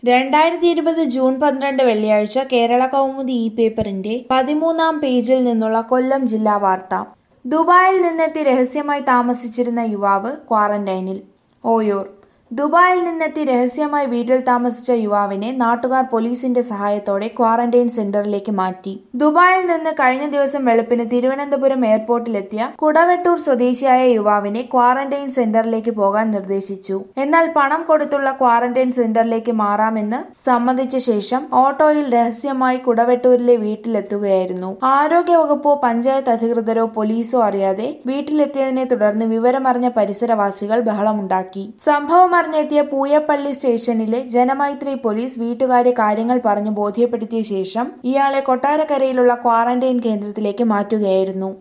രണ്ടായിരത്തി ഇരുപത് ജൂൺ പന്ത്രണ്ട് വെള്ളിയാഴ്ച കേരള കൗമുദി ഇ പേപ്പറിന്റെ പതിമൂന്നാം പേജിൽ നിന്നുള്ള കൊല്ലം ജില്ലാ വാർത്ത ദുബായിൽ നിന്നെത്തി രഹസ്യമായി താമസിച്ചിരുന്ന യുവാവ് ക്വാറന്റൈനിൽ ഓയൂർ ദുബായിൽ നിന്നെത്തി രഹസ്യമായി വീട്ടിൽ താമസിച്ച യുവാവിനെ നാട്ടുകാർ പോലീസിന്റെ സഹായത്തോടെ ക്വാറന്റൈൻ സെന്ററിലേക്ക് മാറ്റി ദുബായിൽ നിന്ന് കഴിഞ്ഞ ദിവസം വെളുപ്പിന് തിരുവനന്തപുരം എയർപോർട്ടിലെത്തിയ കുടവെട്ടൂർ സ്വദേശിയായ യുവാവിനെ ക്വാറന്റൈൻ സെന്ററിലേക്ക് പോകാൻ നിർദ്ദേശിച്ചു എന്നാൽ പണം കൊടുത്തുള്ള ക്വാറന്റൈൻ സെന്ററിലേക്ക് മാറാമെന്ന് സമ്മതിച്ച ശേഷം ഓട്ടോയിൽ രഹസ്യമായി കുടവെട്ടൂരിലെ വീട്ടിലെത്തുകയായിരുന്നു ആരോഗ്യവകുപ്പോ പഞ്ചായത്ത് അധികൃതരോ പോലീസോ അറിയാതെ വീട്ടിലെത്തിയതിനെ തുടർന്ന് വിവരമറിഞ്ഞ പരിസരവാസികൾ ബഹളമുണ്ടാക്കി സംഭവം അറിഞ്ഞെത്തിയ പൂയപ്പള്ളി സ്റ്റേഷനിലെ ജനമൈത്രി പോലീസ് വീട്ടുകാരെ കാര്യങ്ങൾ പറഞ്ഞ് ബോധ്യപ്പെടുത്തിയ ശേഷം ഇയാളെ കൊട്ടാരക്കരയിലുള്ള ക്വാറന്റൈൻ കേന്ദ്രത്തിലേക്ക് മാറ്റുകയായിരുന്നു